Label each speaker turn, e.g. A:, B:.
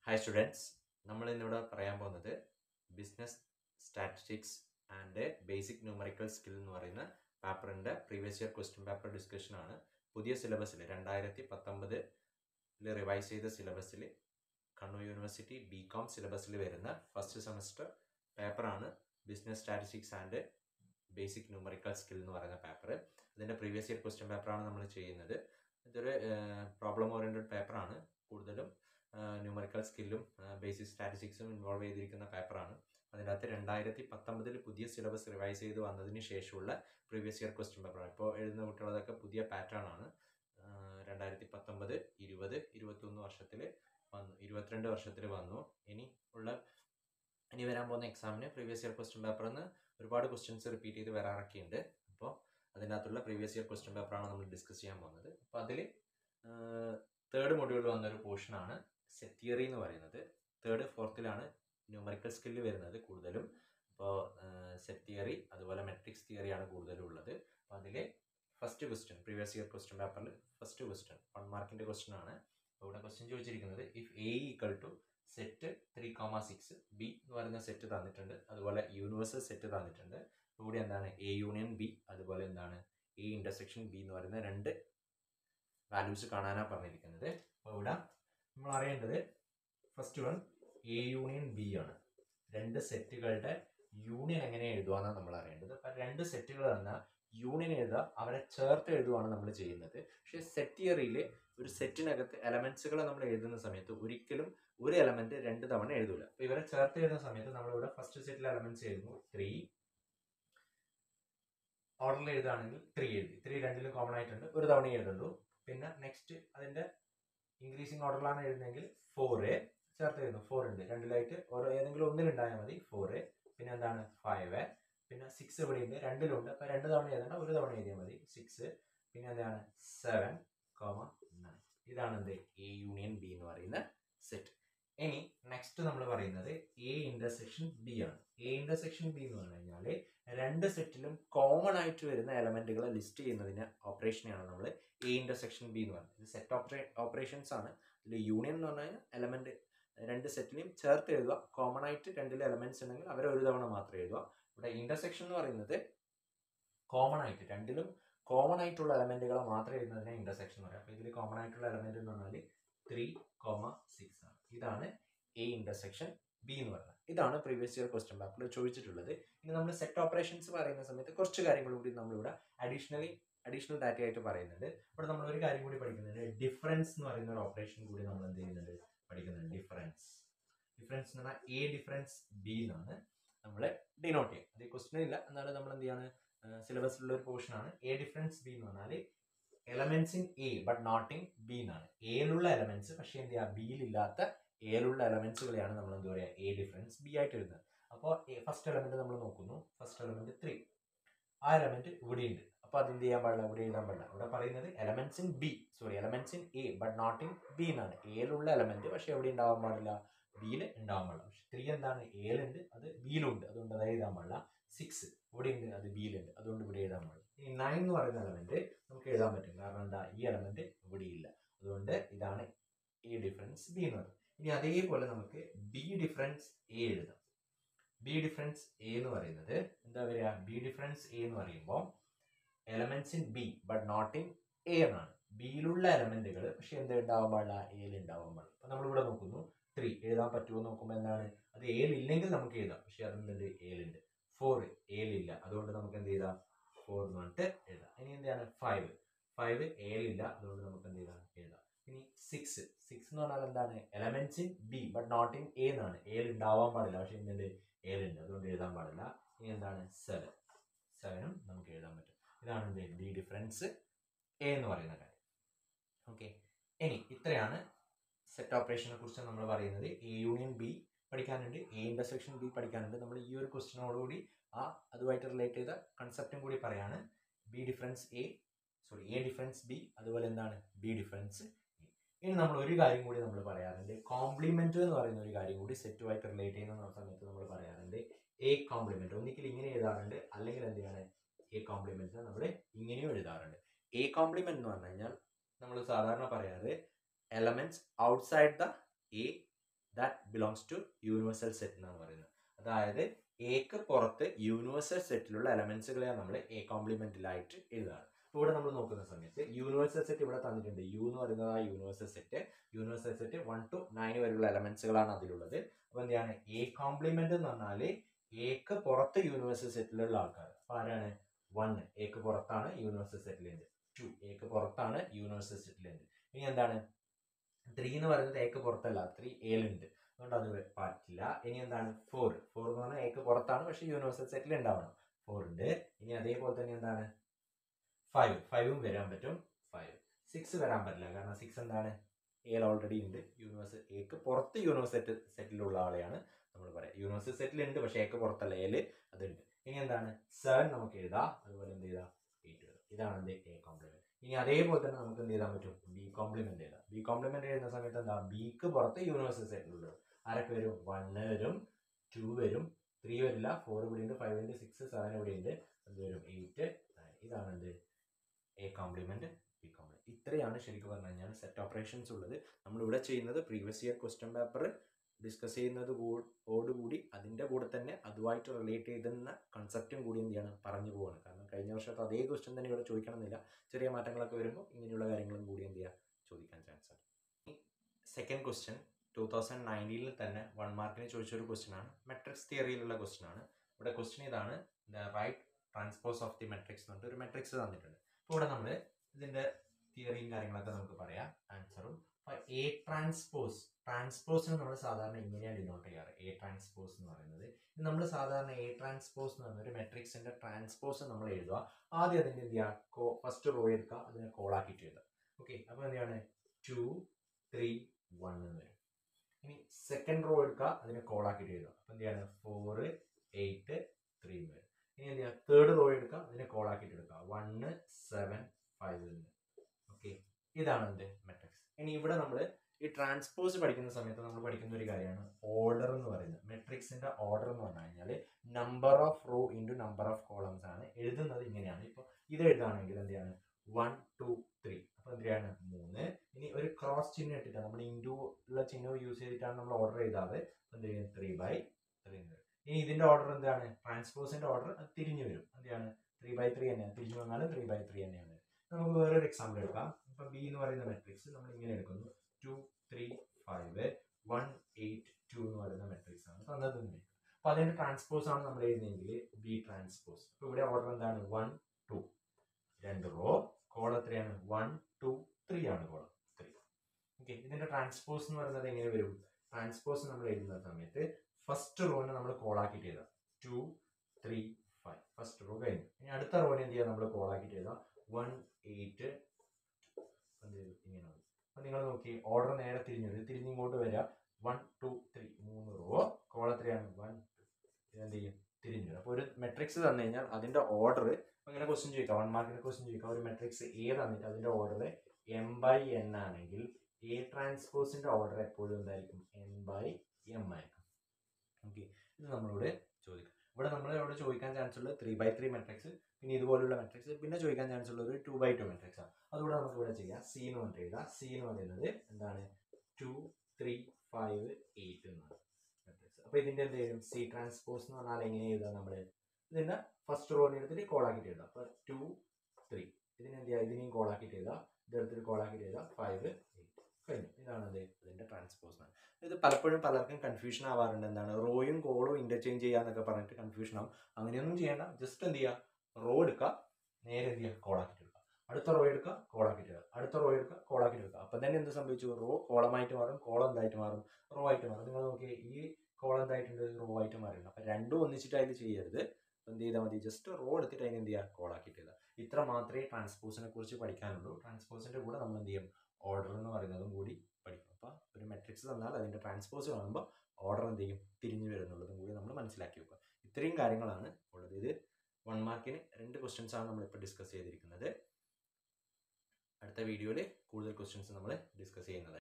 A: hi students നമ്മൾ ഇന്നിവിടെ പറയാൻ പോകുന്നത് business statistics and basic numerical skill എന്ന് പറയുന്ന പേപ്പറിൻ്റെ previous year question paper discussion ആണ് പുതിയ സിലബസിൽ രണ്ടായിരത്തി പത്തൊമ്പതിൽ റിവൈസ് ചെയ്ത സിലബസിൽ കണ്ണൂർ യൂണിവേഴ്സിറ്റി ബി കോം സിലബസിൽ വരുന്ന ഫസ്റ്റ് സെമസ്റ്റർ പേപ്പറാണ് business statistics and basic numerical skill എന്ന് പറയുന്ന പേപ്പർ ഇതിൻ്റെ പ്രീവിയസ് ഇയർ ക്വസ്റ്റ്യൻ പേപ്പറാണ് നമ്മൾ ചെയ്യുന്നത് ഇതൊരു പ്രോബ്ലം ഓറിയൻറ്റഡ് പേപ്പറാണ് കൂടുതലും ന്യൂമറിക്കൽ സ്കില്ലും ബേസിക് സ്റ്റാറ്റിസ്റ്റിക്സും ഇൻവോൾവ് ചെയ്തിരിക്കുന്ന പേപ്പറാണ് അതിനകത്ത് രണ്ടായിരത്തി പത്തൊമ്പതിൽ പുതിയ സിലബസ് റിവൈസ് ചെയ്ത് വന്നതിന് ശേഷമുള്ള പ്രീവിയസ് ഇയർ ക്വസ്റ്റ്യൻ പേപ്പറാണ് ഇപ്പോൾ എഴുതുന്ന കുട്ടികളതൊക്കെ പുതിയ പാറ്റേൺ ആണ് രണ്ടായിരത്തി പത്തൊമ്പത് ഇരുപത് ഇരുപത്തൊന്ന് വർഷത്തിൽ വന്നു ഇരുപത്തിരണ്ട് വർഷത്തിൽ വന്നു ഇനി ഉള്ള ഇനി വരാൻ പോകുന്ന എക്സാമിന് പ്രീവിയസ് ഇയർ ക്വസ്റ്റ്യൻ പേപ്പറിൽ നിന്ന് ഒരുപാട് ക്വസ്റ്റ്യൻസ് റിപ്പീറ്റ് ചെയ്ത് വരാറൊക്കെ ഉണ്ട് അപ്പോൾ അതിനകത്തുള്ള പ്രീവിയസ് ഇയർ ക്വസ്റ്റ്യൻ പേപ്പറാണ് നമ്മൾ ഡിസ്കസ് ചെയ്യാൻ പോകുന്നത് അപ്പോൾ അതിൽ തേർഡ് മൊഡ്യൂളിൽ വന്നൊരു പോർഷനാണ് സെറ്റ് തിയറി എന്ന് പറയുന്നത് തേർഡ് ഫോർത്തിലാണ് ന്യൂമറിക്കൽ സ്കില്ല് വരുന്നത് കൂടുതലും അപ്പോൾ സെറ്റ് തിയറി അതുപോലെ മെട്രിക്സ് തിയറിയാണ് കൂടുതലും ഉള്ളത് അപ്പോൾ അതിൽ first question previous year question പേപ്പറിൽ ഫസ്റ്റ് ക്വസ്റ്റ്യൻ വൺ മാർക്കിൻ്റെ ക്വസ്റ്റ്യൻ ആണ് അപ്പോൾ ഇവിടെ ക്വസ്റ്റ്യൻ ചോദിച്ചിരിക്കുന്നത് if A equal to set three comma six B എന്ന് പറയുന്ന സെറ്റ് തന്നിട്ടുണ്ട് അതുപോലെ യൂണിവേഴ്സൽ സെറ്റ് തന്നിട്ടുണ്ട് ഇവിടെ എന്താണ് എ യൂണിയൻ ബി അതുപോലെ എന്താണ് എ ഇൻ്റർസെക്ഷൻ ബി എന്ന് പറയുന്ന രണ്ട് വാല്യൂസ് കാണാനാണ് പറഞ്ഞിരിക്കുന്നത് അപ്പോൾ ഇവിടെ നമ്മൾ അറിയേണ്ടത് first one A union B ആണ് രണ്ട് സെറ്റുകളുടെ യൂണിയൻ എങ്ങനെ എഴുതുകയെന്നാണ് നമ്മൾ അറിയേണ്ടത് അപ്പം രണ്ട് സെറ്റുകൾ തന്നാൽ യൂണിയൻ എഴുതുക അവരെ ചേർത്ത് എഴുതുകയാണ് നമ്മൾ ചെയ്യുന്നത് പക്ഷേ സെറ്റ് തിയറിയിൽ ഒരു സെറ്റിനകത്ത് എലമെന്റ്സുകൾ നമ്മൾ എഴുതുന്ന സമയത്ത് ഒരിക്കലും ഒരു എലമെന്റ് രണ്ട് തവണ എഴുതൂല അപ്പോൾ ഇവരെ ചേർത്ത് എഴുതുന്ന സമയത്ത് നമ്മളിവിടെ ഫസ്റ്റ് സെറ്റിൽ എലമെന്റ്സ് എഴുതുന്നു ത്രീ ഓർഡറിൽ എഴുതുകയാണെങ്കിൽ ത്രീ എഴുതി ത്രീ രണ്ടിലും കോമൺ ആയിട്ടുണ്ട് ഒരു തവണ എഴുതുള്ളൂ പിന്നെ നെക്സ്റ്റ് അതിന്റെ ഇൻക്രീസിങ് ഓർഡറിലാണ് എഴുതുന്നതെങ്കിൽ ഫോറ് ചേർത്ത് എഴുതുന്നു ഫോർ ഉണ്ട് രണ്ടിലായിട്ട് ഓരോ ഏതെങ്കിലും ഒന്നിലുണ്ടായാൽ മതി ഫോറ് പിന്നെ എന്താണ് ഫൈവ് പിന്നെ സിക്സ് ഇവിടെ ഉണ്ട് രണ്ടിലുണ്ട് അപ്പോൾ രണ്ട് തവണ എഴുതണ്ട ഒരു തവണ എഴുതിയാൽ മതി സിക്സ് പിന്നെ എന്താണ് സെവൻ കോമ നയൻ ഇതാണ് എന്ത് എ യൂണിയൻ ബി എന്ന് പറയുന്ന സെറ്റ് ഇനി നെക്സ്റ്റ് നമ്മൾ പറയുന്നത് എ ഇന്റർസെക്ഷൻ ബി ആണ് എ ഇന്റർസെക്ഷൻ ബി എന്ന് പറഞ്ഞു കഴിഞ്ഞാൽ രണ്ട് സെറ്റിലും കോമൺ ആയിട്ട് വരുന്ന എലമെന്റുകളെ ലിസ്റ്റ് ചെയ്യുന്നതിന് ഓപ്പറേഷനെയാണ് നമ്മൾ എ ഇന്റർസെക്ഷൻ ബി എന്ന് പറയുന്നത് ഇത് സെറ്റ് ഓപ്പറേ ഓപ്പറേഷൻസ് ആണ് ഇതിൽ യൂണിയൻ എന്ന് പറഞ്ഞു കഴിഞ്ഞാൽ എലമെന്റ് രണ്ട് സെറ്റിനെയും ചേർത്ത് എഴുതുക കോമൺ ആയിട്ട് രണ്ടിലെ എലമെന്റ്സ് ഉണ്ടെങ്കിൽ അവരെ ഒരു തവണ മാത്രം എഴുതുക ഇവിടെ ഇന്റർസെക്ഷൻ എന്ന് പറയുന്നത് കോമൺ ആയിട്ട് രണ്ടിലും കോമൺ ആയിട്ടുള്ള എലമെന്റുകളെ മാത്രം എഴുതുന്നതിനെ ഇന്റർസെക്ഷൻ എന്ന് പറയാം അപ്പോൾ ഇതിൽ കോമൺ ആയിട്ടുള്ള എലമെന്റ് എന്ന് പറഞ്ഞാൽ ത്രീ കോമ സിക്സ് ആണ് ഇതാണ് എ ഇന്റർസെക്ഷൻ ബി എന്ന് പറയുന്നത് ഇതാണ് പ്രീവിയസ് ഇയർ ക്വസ്റ്റ്യൻ പേപ്പറിൽ ചോദിച്ചിട്ടുള്ളത് ഇനി നമ്മൾ സെറ്റ് ഓപ്പറേഷൻസ് പറയുന്ന സമയത്ത് കുറച്ച് കാര്യങ്ങൾ കൂടി നമ്മളിവിടെ അഡീഷണലി അഡീഷണൽ ഡാറ്റ ആയിട്ട് പറയുന്നുണ്ട് ഇവിടെ നമ്മൾ ഒരു കാര്യം കൂടി പഠിക്കുന്നുണ്ട് ഡിഫറൻസ് എന്ന് പറയുന്ന ഒരു ഓപ്പറേഷൻ കൂടി നമ്മൾ എന്ത് ചെയ്യുന്നുണ്ട് പഠിക്കുന്നുണ്ട് ഡിഫറൻസ് ഡിഫറൻസ് എന്ന് പറഞ്ഞാൽ എ ഡിഫറൻസ് ബി എന്നാണ് നമ്മൾ ഡിനോട്ട് ചെയ്യുക അത് ക്വസ്റ്റ്യൻ ഇല്ല എന്നാലും നമ്മൾ എന്ത് ചെയ്യാണ് സിലബസിലുള്ള ഒരു പോർഷൻ ആണ് എ ഡിഫറൻസ് ബി എന്ന് പറഞ്ഞാൽ elements in A but not in B എന്നാണ് എയിലുള്ള എലമെന്റ്സ് പക്ഷേ എന്ത് ചെയ്യുക ബിയിലില്ലാത്ത എയിലുള്ള എലമെന്റ്സുകളെയാണ് നമ്മൾ എന്താ പറയുക എ ഡിഫറൻസ് ബി ആയിട്ട് എഴുതുന്നത് അപ്പോൾ ഫസ്റ്റ് എലമെന്റ് നമ്മൾ നോക്കുന്നു ഫസ്റ്റ് എലമെന്റ് ത്രീ ആ എലമെന്റ് ഇവിടെ ഉണ്ട് അപ്പോൾ അത് എന്ത് ചെയ്യാൻ പാടില്ല ഇവിടെ എഴുതാൻ പാടില്ല ഇവിടെ പറയുന്നത് elements in B sorry elements in A but not in B എന്നാണ് എയിലുള്ള എലമെന്റ് പക്ഷേ എവിടെ ഉണ്ടാവാൻ പാടില്ല ബിയിൽ ഉണ്ടാവാൻ പാടില്ല പക്ഷെ ത്രീ എന്താണ് എയിലുണ്ട് അത് ബിയിലുണ്ട് അതുകൊണ്ട് അത് എഴുതാൻ പാടില്ല സിക്സ് ഇവിടെ ഉണ്ട് അത് ബിയിലുണ്ട് അതുകൊണ്ട് ഇവിടെ എഴുതാൻ പാടില്ല ഈ നയൻ എന്ന് പറയുന്ന എലമെന്റ് നമുക്ക് എഴുതാൻ പറ്റും കാരണം എന്താ ഈ എലമെന്റ് ഇവിടെ ഇല്ല അതുകൊണ്ട് ഇതാണ് എ ഡിഫറൻസ് ബി എന്ന് പറയുന്നത് ഇനി അതേപോലെ നമുക്ക് ബി ഡിഫറൻസ് എ എഴുതാം ബി ഡിഫറൻസ് എ എന്ന് പറയുന്നത് എന്താ പറയുക ബി ഡിഫറൻസ് എ എന്ന് പറയുമ്പോൾ elements in B but not in A എന്നാണ് ബിയിലുള്ള എലമെന്റുകൾ പക്ഷെ എന്ത് ഉണ്ടാവാൻ പാടില്ല എയിൽ ഉണ്ടാവാൻ പാടില്ല അപ്പൊ നമ്മളിവിടെ നോക്കുന്നു ത്രീ എഴുതാൻ പറ്റുമോ നോക്കുമ്പോൾ എന്താണ് അത് എയിൽ ഇല്ലെങ്കിൽ നമുക്ക് എഴുതാം പക്ഷെ അതെന്തുണ്ട് എയിലുണ്ട് ഫോർ എയിലില്ല അതുകൊണ്ട് നമുക്ക് എന്ത് ചെയ്താം ഫോർ എന്ന് പറഞ്ഞിട്ട് എഴുതാം ഇനി എന്താണ് ഫൈവ് ഫൈവ് എയിലില്ല അതുകൊണ്ട് നമുക്ക് എന്ത് ചെയ്താം എഴുതാം ഇനി സിക്സ് സിക്സ് എന്ന് പറഞ്ഞാൽ എന്താണ് elements in B but not in A എന്നാണ് എയിൽ ഉണ്ടാവാൻ പാടില്ല പക്ഷെ എന്തുണ്ട് എയിലുണ്ട് അതുകൊണ്ട് എഴുതാൻ പാടില്ല ഇനി എന്താണ് സെവൻ സെവനും നമുക്ക് എഴുതാൻ പറ്റും ഇതാണ് എന്ത് ബി ഡിഫറൻസ് എ എന്ന് പറയുന്ന കാര്യം ഓക്കെ ഇനി ഇത്രയാണ് സെറ്റ് ഓപ്പറേഷനെ കുറിച്ച് നമ്മൾ പറയുന്നത് എ യൂണിയൻ ബി പഠിക്കാനുണ്ട് എ ഇന്റർസെക്ഷൻ ബി പഠിക്കാനുണ്ട് നമ്മൾ ഈ ഒരു ക്വസ്റ്റിനോടുകൂടി ആ അതുമായിട്ട് റിലേറ്റ് ചെയ്ത കൺസെപ്റ്റും കൂടി പറയാണ് B difference A sorry A difference B അതുപോലെ എന്താണ് ബി ഡിഫറൻസ് ഇനി നമ്മൾ ഒരു കാര്യം കൂടി നമ്മൾ പറയാറുണ്ട് കോംപ്ലിമെന്റ് എന്ന് പറയുന്ന ഒരു കാര്യം കൂടി സെറ്റുമായിട്ട് റിലേറ്റ് ചെയ്യുന്ന സമയത്ത് നമ്മൾ പറയാറുണ്ട് എ കോംപ്ലിമെന്റ് ഒന്നിക്കൽ ഇങ്ങനെ എഴുതാറുണ്ട് അല്ലെങ്കിൽ എന്ത് ചെയ്യാണ് എ കോംപ്ലിമെന്റ് നമ്മൾ ഇങ്ങനെയും എഴുതാറുണ്ട് എ കോംപ്ലിമെന്റ് എന്ന് പറഞ്ഞു കഴിഞ്ഞാൽ നമ്മൾ സാധാരണ പറയാറ് elements outside the A that belongs to universal set എന്നാണ് പറയുന്നത് അതായത് എക്ക് പുറത്ത് യൂണിവേഴ്സൽ സെറ്റിലുള്ള എലമെന്റ്സുകളെയാണ് നമ്മൾ എ കോംപ്ലിമെന്റിലായിട്ട് എഴുതുകയാണ് അപ്പോൾ ഇവിടെ നമ്മൾ നോക്കുന്ന സമയത്ത് യൂണിവേഴ്സൽ സെറ്റ് ഇവിടെ തന്നിട്ടുണ്ട് യു എന്ന് പറയുന്നത് ആ universal set universal set one two nine വരെയുള്ള എലമെന്റ്സുകളാണ് അതിലുള്ളത് അപ്പോൾ എന്താണ് എ കോംപ്ലിമെന്റ് എന്ന് പറഞ്ഞാൽ എക്ക് പുറത്ത് യൂണിവേഴ്സൽ സെറ്റിലുള്ള ആൾക്കാർ അപ്പോൾ ആരാണ് വൺ എക്ക് പുറത്താണ് യൂണിവേഴ്സൽ സെറ്റിലുണ്ട് ടു എക്ക് പുറത്താണ് യൂണിവേഴ്സൽ സെറ്റിലുണ്ട് ഇനി എന്താണ് ത്രീ എന്ന് പറയുന്നത് എക്ക് പുറത്തല്ല ത്രീ എയിലുണ്ട് അതുകൊണ്ട് അത് പറ്റില്ല ഇനി എന്താണ് ഫോർ ഫോർ എന്ന് പറഞ്ഞാൽ എക്ക് പുറത്താണ് പക്ഷേ യൂണിവേഴ്സൽ സെറ്റിൽ ഉണ്ടാവണം ഫോർ ഉണ്ട് ഇനി അതേപോലെ തന്നെ എന്താണ് ഫൈവ് ഫൈവും വരാൻ പറ്റും ഫൈവ് സിക്സ് വരാൻ പറ്റില്ല കാരണം സിക്സ് എന്താണ് എയിൽ ഓൾറെഡി ഉണ്ട് യൂണിവേഴ്സ് എക്ക് പുറത്ത് യൂണിവേഴ്സിറ്റി സെറ്റിലുള്ള ആളെയാണ് നമ്മൾ പറയാം യൂണിവേഴ്സിറ്റി സെറ്റിൽ ഉണ്ട് പക്ഷേ എക്ക് പുറത്തല്ല എയിൽ അതുണ്ട് ഇനി എന്താണ് സെവൻ നമുക്ക് എഴുതാം അതുപോലെ എന്ത് ചെയ്താം എയ്റ്റ് എഴുതാം ഇതാണ് എന്ത് എ കോംപ്ലിമെന്റ് ഇനി അതേപോലെ തന്നെ നമുക്ക് എന്ത് ചെയ്താൻ പറ്റും ബി കോംപ്ലിമെന്റ് എഴുതാം ബി കോംപ്ലിമെന്റ് എഴുതുന്ന സമയത്ത് എന്താ ബിക്ക് പുറത്ത് യൂണിവേഴ്സിറ്റി സെറ്റിലുള്ളത് ആരൊക്കെ വരും വണ്ണ് വരും ടു വരും ത്രീ വരില്ല ഫോർ ഇവിടെ ഉണ്ട് ഫൈവ് ഉണ്ട് സിക്സ് സെവൻ ഇവിടെ ഉണ്ട് അത് വരും എയ്റ്റ് ഇതാണ് എന്ത് എ കോംപ്ലിമെന്റ് ബി കോംപ്ലിമെന്റ് ഇത്രയാണ് ശരിക്കും പറഞ്ഞു കഴിഞ്ഞാൽ സെറ്റ് ഓപ്പറേഷൻസ് ഉള്ളത് നമ്മളിവിടെ ചെയ്യുന്നത് previous year question paper discuss ചെയ്യുന്നത് ഓടുകൂടി അതിൻ്റെ കൂടെ തന്നെ അതുമായിട്ട് റിലേറ്റ് ചെയ്തുന്ന കൺസെപ്റ്റും കൂടി എന്ത് ചെയ്യണം പറഞ്ഞു പോവാണ് കാരണം കഴിഞ്ഞ വർഷത്തെ അതേ ക്വസ്റ്റ്യൻ തന്നെ ഇവിടെ ചോദിക്കണമെന്നില്ല ചെറിയ മാറ്റങ്ങളൊക്കെ വരുമ്പോൾ ഇങ്ങനെയുള്ള കാര്യങ്ങളും കൂടി എന്ത് ചെയ്യുക ചോദിക്കാൻ ചാൻസ് ഉണ്ട് സെക്കൻഡ് ക്വസ്റ്റ്യൻ ടൂ തൗസൻഡ് നയൻറ്റീനിൽ തന്നെ വൺ മാർക്കിന് ചോദിച്ചൊരു ക്വസ്റ്റ്യൻ ആണ് മെട്രിക്സ് തിയറിയിലുള്ള ക്വസ്റ്റ്യൻ ആണ് ഇവിടെ ക്വസ്റ്റ്യൻ ഇതാണ് the write transpose of the matrix എന്ന് പറഞ്ഞിട്ട് ഒരു മെട്രിക്സ് തന്നിട്ടുണ്ട് അപ്പോൾ ഇവിടെ നമ്മൾ ഇതിൻ്റെ തിയറിയും കാര്യങ്ങളൊക്കെ നമുക്ക് പറയാം ആൻസറും അപ്പോൾ എ ട്രാൻസ്പോസ് ട്രാൻസ്പോസിന് നമ്മൾ സാധാരണ ഇങ്ങനെയാണ് ഡിനോട്ട് ചെയ്യാറ് എ ട്രാൻസ്പോസ് എന്ന് പറയുന്നത് ഇത് നമ്മൾ സാധാരണ എ ട്രാൻസ്പോസ് എന്ന് പറയുന്ന ഒരു മെട്രിക്സിന്റെ ട്രാൻസ്പോസ് നമ്മൾ എഴുതുക ആദ്യം അതിൻ്റെ എന്ത് ചെയ്യുക ഫസ്റ്റ് റോ എടുക്കുക അതിനെ കോളാക്കിയിട്ട് എഴുതുക ഓക്കെ അപ്പോൾ എന്താണ് ടു ത്രീ വൺ എന്ന് വരും ഇനി സെക്കൻഡ് റോ എടുക്കുക അതിനെ കോളാക്കിയിട്ട് എഴുതുക അപ്പോൾ എന്ത് ചെയ്യാണ് ഫോർ എയ്റ്റ് ത്രീ എന്ന് വരും ഇനി എന്ത് ചെയ്യുക തേർഡ് റോ എടുക്കുക അതിനെ കോളാക്കിയിട്ട് എടുക്കുക വണ്ണ് സെവൻ ഫൈവ് എന്ന് ഓക്കെ ഇതാണ് എന്ത് മെട്രിക്സ് ഇനി ഇവിടെ നമ്മൾ ഈ ട്രാൻസ്പോസ് പഠിക്കുന്ന സമയത്ത് നമ്മൾ പഠിക്കുന്ന ഒരു കാര്യമാണ് ഓർഡർ എന്ന് പറയുന്നത് മെട്രിക്സിന്റെ ഓർഡർ എന്ന് പറഞ്ഞു കഴിഞ്ഞാൽ number of row into number of columns ആണ് എഴുതുന്നത് ഇങ്ങനെയാണ് ഇപ്പോൾ ഇത് എഴുതുകയാണെങ്കിൽ എന്താണ് വൺ ടു ത്രീ അപ്പോൾ എന്തിനാണ് മൂന്ന് ഇനി ഒരു ക്രോസ് ചിഹ്നം ഇട്ടിട്ടാണ് നമ്മൾ ഇൻറ്റു ഉള്ള ചിഹ്നം യൂസ് ചെയ്തിട്ടാണ് നമ്മൾ ഓർഡർ ചെയ്താൽ എന്ത് ചെയ്യും ത്രീ ബൈ ത്രീ എന്ന് വരും ഇനി ഇതിന്റെ ഓർഡർ എന്താണ് ട്രാൻസ്പോസിന്റെ ഓർഡർ തിരിഞ്ഞു വരും എന്താണ് ത്രീ ബൈ ത്രീ തന്നെയാണ് തിരിഞ്ഞു വന്നാലും ത്രീ ബൈ ത്രീ തന്നെയാണ് നമുക്ക് വേറൊരു എക്സാമ്പിൾ എടുക്കാം ഇപ്പം ബി എന്ന് പറയുന്ന മെട്രിക്സ് നമ്മൾ ഇങ്ങനെ എടുക്കുന്നു two three five one eight two എന്ന് പറയുന്ന മെട്രിക്സ് ആണ് തന്നത് അപ്പൊ അതിന്റെ ട്രാൻസ്പോസ് ആണ് നമ്മൾ എഴുതുന്നതെങ്കിൽ ബി ട്രാൻസ്പോസ് അപ്പൊ ഇവിടെ ഓർഡർ എന്താണ് വൺ ടു രണ്ട് റോ കോളം എത്രയാണ് വൺ ടു ത്രീ ആണ് കോളം ത്രീ ഓക്കെ ഇതിന്റെ ട്രാൻസ്പോസ് എന്ന് പറയുന്നത് എങ്ങനെ വരും ട്രാൻസ്പോസ് നമ്മൾ എഴുതുന്ന സമയത്ത് ഫസ്റ്റ് റോനെ നമ്മൾ കോളാക്കിയിട്ട് എഴുതാം two three five first row കഴിഞ്ഞു ഇനി അടുത്ത റോനെ എന്ത് ചെയ്യാം നമ്മൾ കോളാക്കിയിട്ട് എഴുതാം വൺ എയ്റ്റ് ഇങ്ങനെ അപ്പൊ നിങ്ങൾ നോക്കി ഓർഡർ നേരെ തിരിഞ്ഞു വരും തിരിഞ്ഞിങ്ങോട്ട് വരിക വൺ ടു ത്രീ മൂന്ന് റോ കോൾ എത്രയാണ് വൺ എന്ത് ചെയ്യും തിരിഞ്ഞു വരും അപ്പോൾ ഒരു മെട്രിക്സ് തന്നു കഴിഞ്ഞാൽ അതിന്റെ ഓർഡർ ഇങ്ങനെ ക്വസ്റ്റ്യൻ ചോദിക്കാം വൺ മാർക്കിന്റെ ക്വസ്റ്റ്യൻ ചോദിക്കാം ഒരു മെട്രിക്സ് എ തന്നിട്ട് അതിന്റെ ഓർഡർ എം ബൈ എൻ ആണെങ്കിൽ എ ട്രാൻസ്പോസിന്റെ ഓർഡർ എപ്പോഴും എന്തായിരിക്കും എൻ ബൈ എം ആയിരിക്കും ഓക്കെ ഇത് നമ്മളിവിടെ ചോദിക്കാം ഇവിടെ നമ്മൾ ഇവിടെ ചോദിക്കാൻ ചാൻസ് ഉള്ളത് ത്രീ ബൈ ത്രീ മെട്രിക്സ് പിന്നെ ഇതുപോലുള്ള മെട്രിക്സ് പിന്നെ ചോദിക്കാൻ ചാൻസ് ഉള്ളത് ഒരു ടു ബൈ ടു മെട്രിക്സ് ആണ് അതുകൂടെ നമുക്ക് ഇവിടെ ചെയ്യാം സി എന്ന് പറഞ്ഞിട്ട് എഴുതാം സി എന്ന് പറയുന്നത് എന്താണ് ടു ത്രീ ഫൈവ് എയ്റ്റ് എന്നാണ് മെട്രിക്സ് അപ്പോൾ ഇതിന്റെ എന്ത് ചെയ്യും സി ട്രാൻസ്പോസ് എന്ന് പറഞ്ഞാൽ എങ്ങനെ എഴുതാം നമ്മൾ ഇതിന്റെ ഫസ്റ്റ് റോനെ എടുത്തിട്ട് കോളാക്കിയിട്ട് എഴുതാം അപ്പോൾ ടു ത്രീ ഇതിന് എന്ത് ചെയ്യുക ഇതിനെയും കോളാക്കിയിട്ട് എഴുതാം ഇതെടുത്തിട്ട് കോളാക്കിയിട്ട് എഴുതാം ഫൈവ് എയ്റ്റ് കഴിഞ്ഞു ഇതാണ് അത് ഇതിന്റെ ട്രാൻസ്പോസ് ആണ് ഇത് പലപ്പോഴും പലർക്കും കൺഫ്യൂഷൻ ആവാറുണ്ട് എന്താണ് റോയും കോളും ഇന്റർചേഞ്ച് ചെയ്യാന്നൊക്കെ പറഞ്ഞിട്ട് കൺഫ്യൂഷൻ ആവും അങ്ങനെയൊന്നും ചെയ്യേണ്ട ജസ്റ്റ് എന്ത് ചെയ്യുക റോ എടുക്കുക നേരെ എന്ത് ചെയ്യുക കോളാക്കിയിട്ട് എടുക്കുക അടുത്ത റോ എടുക്കുക കോളാക്കിയിട്ട് എടുക്കുക അടുത്ത റോ എടുക്കുക കോളാക്കിയിട്ട് എടുക്കുക അപ്പം തന്നെ എന്ത് സംഭവിച്ചു റോ കോളമായിട്ട് മാറും കോളം എന്തായിട്ട് മാറും റോ ആയിട്ട് മാറും നിങ്ങൾ നോക്കി ഈ കോളം എന്തായിട്ടുണ്ട് റോ ആയിട്ട് മാറിയിട്ടുണ്ട് അപ്പം രണ്ടും ഒന്നിച്ചിട്ട് അതിൽ ചെയ്യരുത് എന്ത് ചെയ്താൽ മതി ജസ്റ്റ് റോ എടുത്തിട്ട് അതിന് എന്ത് ചെയ്യുക കോളാക്കിയിട്ട് ഇടുക ഇത്ര മാത്രമേ ട്രാൻസ്പോസിനെ കുറിച്ച് പഠിക്കാനുള്ളൂ ട്രാൻസ്പോസിന്റെ കൂടെ നമ്മൾ എന്ത് ചെയ്യും ഓർഡർ എന്ന് പറയുന്നതും കൂടി പഠിക്കും അപ്പോൾ ഒരു മെട്രിക്സ് തന്നാൽ അതിന്റെ ട്രാൻസ്പോസ് കാണുമ്പോൾ ഓർഡർ എന്ത് ചെയ്യും തിരിഞ്ഞു വരുന്നുള്ളതും കൂടി നമ്മൾ മനസ്സിലാക്കി വെക്കുക ഇത്രയും കാര്യങ്ങളാണ് ഉള്ളത് ഇത് വൺ മാർക്കിന് രണ്ട് ക്വസ്റ്റ്യൻസ് ആണ് നമ്മളിപ്പോൾ ഡിസ്കസ് ചെയ്തിരിക്കുന്നത് അടുത്ത വീഡിയോയിൽ കൂടുതൽ ക്വസ്റ്റ്യൻസ് നമ്മൾ ഡിസ്കസ് ചെയ്യുന്നത്